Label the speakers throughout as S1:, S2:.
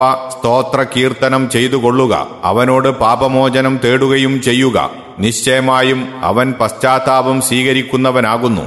S1: സ്തോത്ര കീർത്തനം ചെയ്തു കൊള്ളുക അവനോട് പാപമോചനം തേടുകയും ചെയ്യുക നിശ്ചയമായും അവൻ പശ്ചാത്താപം സ്വീകരിക്കുന്നവനാകുന്നു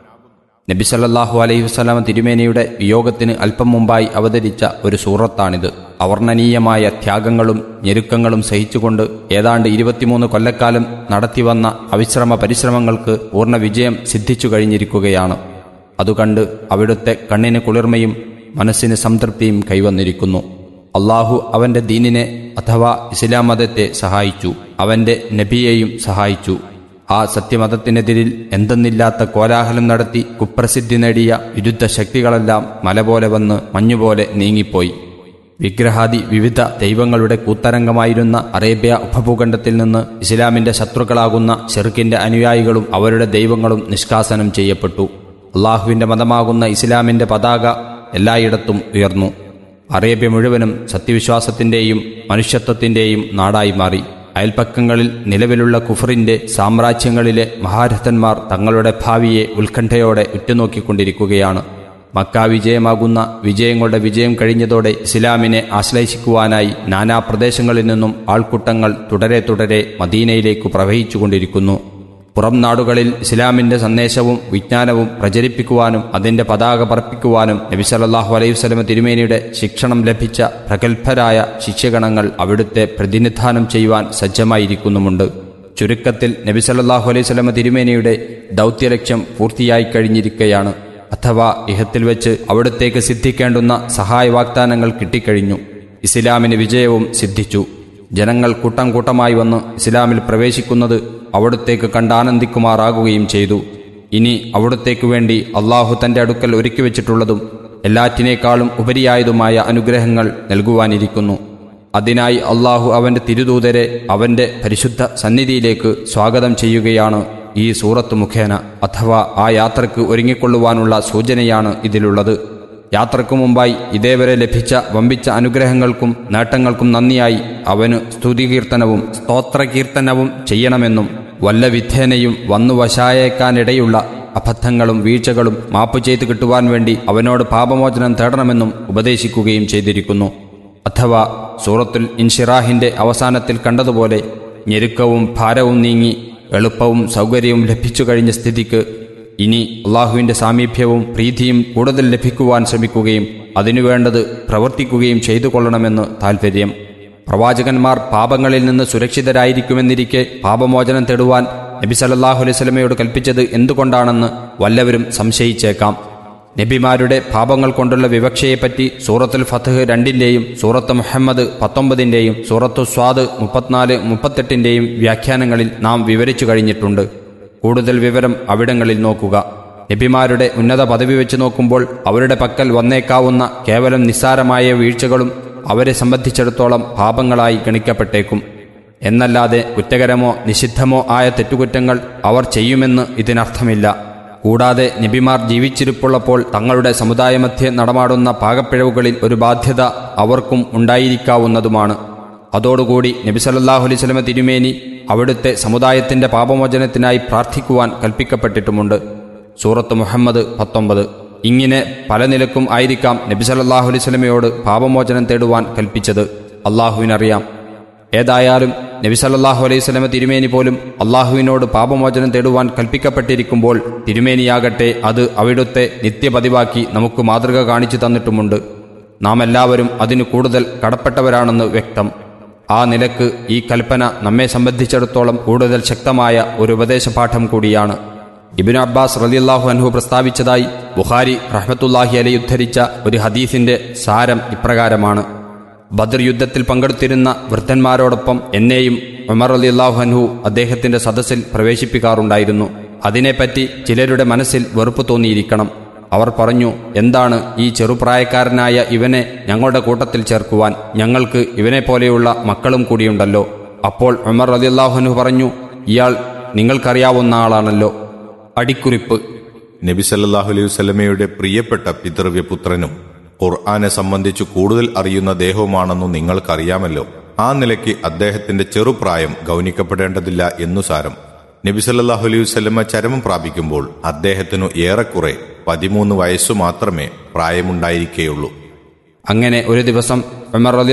S2: നബി സല്ലല്ലാഹു അലൈഹി വസല്ലമ തിരുമേനിയുടെ വിയോഗത്തിന് അല്പം മുമ്പായി അവതരിച്ച ഒരു സൂറത്താണിത് അവർണ്ണനീയമായ ത്യാഗങ്ങളും ഞെരുക്കങ്ങളും സഹിച്ചുകൊണ്ട് ഏതാണ്ട് ഇരുപത്തിമൂന്ന് കൊല്ലക്കാലം നടത്തിവന്ന അവിശ്രമ പരിശ്രമങ്ങൾക്ക് പൂർണ്ണ വിജയം സിദ്ധിച്ചു കഴിഞ്ഞിരിക്കുകയാണ് അതുകണ്ട് അവിടുത്തെ കണ്ണിന് കുളിർമയും മനസ്സിന് സംതൃപ്തിയും കൈവന്നിരിക്കുന്നു അള്ളാഹു അവന്റെ ദീനിനെ അഥവാ ഇസ്ലാം മതത്തെ സഹായിച്ചു അവന്റെ നബിയെയും സഹായിച്ചു ആ സത്യമതത്തിനെതിരിൽ എന്തെന്നില്ലാത്ത കോലാഹലം നടത്തി കുപ്രസിദ്ധി നേടിയ വിരുദ്ധ ശക്തികളെല്ലാം മല പോലെ വന്ന് മഞ്ഞുപോലെ നീങ്ങിപ്പോയി വിഗ്രഹാദി വിവിധ ദൈവങ്ങളുടെ കൂത്തരംഗമായിരുന്ന അറേബ്യ ഉപഭൂഖണ്ഡത്തിൽ നിന്ന് ഇസ്ലാമിന്റെ ശത്രുക്കളാകുന്ന ഷെർക്കിന്റെ അനുയായികളും അവരുടെ ദൈവങ്ങളും നിഷ്കാസനം ചെയ്യപ്പെട്ടു അള്ളാഹുവിന്റെ മതമാകുന്ന ഇസ്ലാമിന്റെ പതാക എല്ലായിടത്തും ഉയർന്നു അറേബ്യ മുഴുവനും സത്യവിശ്വാസത്തിന്റെയും മനുഷ്യത്വത്തിന്റെയും നാടായി മാറി അയൽപ്പക്കങ്ങളിൽ നിലവിലുള്ള കുഫറിന്റെ സാമ്രാജ്യങ്ങളിലെ മഹാരഥന്മാർ തങ്ങളുടെ ഭാവിയെ ഉത്കണ്ഠയോടെ ഉറ്റുനോക്കിക്കൊണ്ടിരിക്കുകയാണ് മക്ക വിജയമാകുന്ന വിജയങ്ങളുടെ വിജയം കഴിഞ്ഞതോടെ ഇസ്ലാമിനെ ആശ്ലേഷിക്കുവാനായി നാനാ പ്രദേശങ്ങളിൽ നിന്നും ആൾക്കൂട്ടങ്ങൾ തുടരെ തുടരെ മദീനയിലേക്ക് പ്രവഹിച്ചുകൊണ്ടിരിക്കുന്നു പുറം നാടുകളിൽ ഇസ്ലാമിന്റെ സന്ദേശവും വിജ്ഞാനവും പ്രചരിപ്പിക്കുവാനും അതിന്റെ പതാക പറപ്പിക്കുവാനും നബി സല്ലല്ലാഹു അലൈഹി വസല്ലമ തിരുമേനിയുടെ ശിക്ഷണം ലഭിച്ച പ്രഗത്ഭരായ ശിഷ്യഗണങ്ങൾ അവിടുത്തെ പ്രതിനിധാനം ചെയ്യുവാൻ സജ്ജമായിരിക്കുന്നുമുണ്ട് ചുരുക്കത്തിൽ നബി സല്ലല്ലാഹു അലൈഹി വസല്ലമ തിരുമേനിയുടെ ദൗത്യലക്ഷ്യം പൂർത്തിയായി കഴിഞ്ഞിരിക്കുകയാണ് അഥവാ ഇഹത്തിൽ വെച്ച് അവിടത്തേക്ക് സിദ്ധിക്കേണ്ടുന്ന സഹായ വാഗ്ദാനങ്ങൾ കിട്ടിക്കഴിഞ്ഞു ഇസ്ലാമിന് വിജയവും സിദ്ധിച്ചു ജനങ്ങൾ കൂട്ടം കൂട്ടമായി വന്ന് ഇസ്ലാമിൽ പ്രവേശിക്കുന്നത് അവിടത്തേക്ക് കണ്ടാനന്ദിക്കുമാറാകുകയും ചെയ്തു ഇനി അവിടത്തേക്കു വേണ്ടി അള്ളാഹു തന്റെ അടുക്കൽ ഒരുക്കി വെച്ചിട്ടുള്ളതും എല്ലാറ്റിനേക്കാളും ഉപരിയായതുമായ അനുഗ്രഹങ്ങൾ നൽകുവാനിരിക്കുന്നു അതിനായി അള്ളാഹു അവന്റെ തിരുദൂതരെ അവന്റെ പരിശുദ്ധ സന്നിധിയിലേക്ക് സ്വാഗതം ചെയ്യുകയാണ് ഈ സൂറത്ത് മുഖേന അഥവാ ആ യാത്രയ്ക്ക് ഒരുങ്ങിക്കൊള്ളുവാനുള്ള സൂചനയാണ് ഇതിലുള്ളത് യാത്രയ്ക്കു മുമ്പായി ഇതേവരെ ലഭിച്ച വമ്പിച്ച അനുഗ്രഹങ്ങൾക്കും നേട്ടങ്ങൾക്കും നന്ദിയായി അവന് സ്തുതികീർത്തനവും സ്തോത്രകീർത്തനവും ചെയ്യണമെന്നും വല്ല വിധേനയും വന്നു വശായേക്കാനിടയുള്ള അബദ്ധങ്ങളും വീഴ്ചകളും മാപ്പ് ചെയ്തു കിട്ടുവാൻ വേണ്ടി അവനോട് പാപമോചനം തേടണമെന്നും ഉപദേശിക്കുകയും ചെയ്തിരിക്കുന്നു അഥവാ സൂറത്തുൽ ഇൻഷിറാഹിന്റെ അവസാനത്തിൽ കണ്ടതുപോലെ ഞെരുക്കവും ഭാരവും നീങ്ങി എളുപ്പവും സൗകര്യവും ലഭിച്ചു കഴിഞ്ഞ സ്ഥിതിക്ക് ഇനി അള്ളാഹുവിന്റെ സാമീപ്യവും പ്രീതിയും കൂടുതൽ ലഭിക്കുവാൻ ശ്രമിക്കുകയും അതിനുവേണ്ടത് പ്രവർത്തിക്കുകയും ചെയ്തു കൊള്ളണമെന്ന് താൽപ്പര്യം പ്രവാചകന്മാർ പാപങ്ങളിൽ നിന്ന് സുരക്ഷിതരായിരിക്കുമെന്നിരിക്കെ പാപമോചനം തേടുവാൻ നബി സല്ലല്ലാഹു അലൈഹി സ്വലമയോട് കൽപ്പിച്ചത് എന്തുകൊണ്ടാണെന്ന് വല്ലവരും സംശയിച്ചേക്കാം നബിമാരുടെ പാപങ്ങൾ കൊണ്ടുള്ള വിവക്ഷയെപ്പറ്റി സൂറത്തുൽ ഫതഹ് രണ്ടിന്റെയും സൂറത്ത് മുഹമ്മദ് പത്തൊമ്പതിന്റെയും സൂറത്തു സ്വാദ് മുപ്പത്തിനാല് മുപ്പത്തെട്ടിന്റെയും വ്യാഖ്യാനങ്ങളിൽ നാം വിവരിച്ചു കഴിഞ്ഞിട്ടുണ്ട് കൂടുതൽ വിവരം അവിടങ്ങളിൽ നോക്കുക നബിമാരുടെ ഉന്നത പദവി വെച്ച് നോക്കുമ്പോൾ അവരുടെ പക്കൽ വന്നേക്കാവുന്ന കേവലം നിസ്സാരമായ വീഴ്ചകളും അവരെ സംബന്ധിച്ചിടത്തോളം പാപങ്ങളായി ഗണിക്കപ്പെട്ടേക്കും എന്നല്ലാതെ കുറ്റകരമോ നിഷിദ്ധമോ ആയ തെറ്റുകുറ്റങ്ങൾ അവർ ചെയ്യുമെന്ന് ഇതിനർത്ഥമില്ല കൂടാതെ നബിമാർ ജീവിച്ചിരിപ്പുള്ളപ്പോൾ തങ്ങളുടെ സമുദായമധ്യേ നടമാടുന്ന പാകപ്പിഴവുകളിൽ ഒരു ബാധ്യത അവർക്കും ഉണ്ടായിരിക്കാവുന്നതുമാണ് അതോടുകൂടി നബി സല്ലല്ലാഹു അലൈഹി വസല്ലമ തിരുമേനി അവിടുത്തെ സമുദായത്തിന്റെ പാപമോചനത്തിനായി പ്രാർത്ഥിക്കുവാൻ കൽപ്പിക്കപ്പെട്ടിട്ടുമുണ്ട് സൂറത്ത് മുഹമ്മദ് പത്തൊമ്പത് ഇങ്ങനെ പല നിലക്കും ആയിരിക്കാം നബി സല്ലല്ലാഹു അലൈഹി വസല്ലമയോട് പാപമോചനം തേടുവാൻ കൽപ്പിച്ചത് അള്ളാഹുവിനറിയാം ഏതായാലും നബി സല്ലല്ലാഹു അലൈഹി വസല്ലമ തിരുമേനി പോലും അള്ളാഹുവിനോട് പാപമോചനം തേടുവാൻ കൽപ്പിക്കപ്പെട്ടിരിക്കുമ്പോൾ തിരുമേനിയാകട്ടെ അത് അവിടുത്തെ നിത്യപതിവാക്കി നമുക്ക് മാതൃക കാണിച്ചു തന്നിട്ടുമുണ്ട് നാം എല്ലാവരും അതിന് കൂടുതൽ കടപ്പെട്ടവരാണെന്ന് വ്യക്തം ആ നിലക്ക് ഈ കൽപ്പന നമ്മെ സംബന്ധിച്ചിടത്തോളം കൂടുതൽ ശക്തമായ ഒരു ഉപദേശപാഠം കൂടിയാണ് ഇബിൻ അബ്ബാസ് റലിയല്ലാഹു അൻഹു പ്രസ്താവിച്ചതായി ബുഖാരി റഹ്മത്തുല്ലാഹി അലൈ ഉദ്ധരിച്ച ഒരു ഹദീസിന്റെ സാരം ഇപ്രകാരമാണ് ബദർ യുദ്ധത്തിൽ പങ്കെടുത്തിരുന്ന വൃദ്ധന്മാരോടൊപ്പം എന്നെയും ഉമർ അലിയല്ലാഹു അൻഹു അദ്ദേഹത്തിന്റെ സദസ്സിൽ പ്രവേശിപ്പിക്കാറുണ്ടായിരുന്നു അതിനെപ്പറ്റി ചിലരുടെ മനസ്സിൽ വെറുപ്പ് തോന്നിയിരിക്കണം അവർ പറഞ്ഞു എന്താണ് ഈ ചെറുപ്രായക്കാരനായ ഇവനെ ഞങ്ങളുടെ കൂട്ടത്തിൽ ചേർക്കുവാൻ ഞങ്ങൾക്ക് ഇവനെ പോലെയുള്ള മക്കളും കൂടിയുണ്ടല്ലോ അപ്പോൾ ഉമർ റലിയല്ലാഹുനു പറഞ്ഞു ഇയാൾ നിങ്ങൾക്കറിയാവുന്ന ആളാണല്ലോ അടിക്കുറിപ്പ്
S1: നബി സല്ലല്ലാഹു അലൈഹി വസല്ലമയുടെ പ്രിയപ്പെട്ട പിതൃവ്യപുത്രനും ഖുർആനെ സംബന്ധിച്ച് കൂടുതൽ അറിയുന്ന ദേഹവുമാണെന്നു നിങ്ങൾക്കറിയാമല്ലോ ആ നിലയ്ക്ക് അദ്ദേഹത്തിന്റെ ചെറുപ്രായം ഗൗനിക്കപ്പെടേണ്ടതില്ല എന്നു സാരം നബി സല്ലല്ലാഹു അലൈഹി വസല്ലമ ചരമം പ്രാപിക്കുമ്പോൾ അദ്ദേഹത്തിനു ഏറെക്കുറെ പതിമൂന്ന് വയസ്സു മാത്രമേ പ്രായമുണ്ടായിരിക്കേയുള്ളൂ
S2: അങ്ങനെ ഒരു ദിവസം ഉമർ റലി